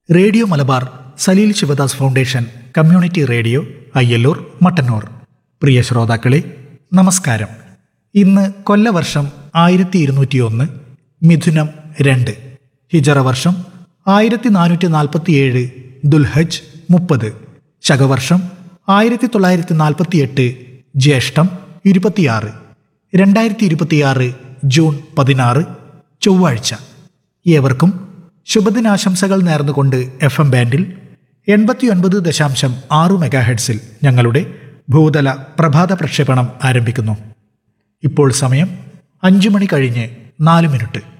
radio Malabar Saleel Sivadas foundation community radio Ayyallur Mattannur പ്രിയ ശ്രോതാക്കളെ നമസ്കാരം ഇന്ന് കൊല്ലവർഷം ആയിരത്തി ഇരുന്നൂറ്റി ഒന്ന് മിഥുനം രണ്ട് ഹിജറ വർഷം ആയിരത്തി നാനൂറ്റി നാൽപ്പത്തിയേഴ് ദുൽഹജ് മുപ്പത് ശകവർഷം ആയിരത്തി തൊള്ളായിരത്തി നാൽപ്പത്തിയെട്ട് ജ്യേഷ്ഠം ഇരുപത്തിയാറ് രണ്ടായിരത്തി ഇരുപത്തിയാറ് ജൂൺ പതിനാറ് ചൊവ്വാഴ്ച ഏവർക്കും ശുഭദിനാശംസകൾ നേർന്നുകൊണ്ട് എഫ് എം ബാൻഡിൽ എൺപത്തിയൊൻപത് ദശാംശം ആറ് മെഗാഹെഡ്സിൽ ഞങ്ങളുടെ ഭൂതല പ്രഭാത പ്രക്ഷേപണം ആരംഭിക്കുന്നു ഇപ്പോൾ സമയം അഞ്ചു മണി കഴിഞ്ഞ് നാല് മിനിറ്റ്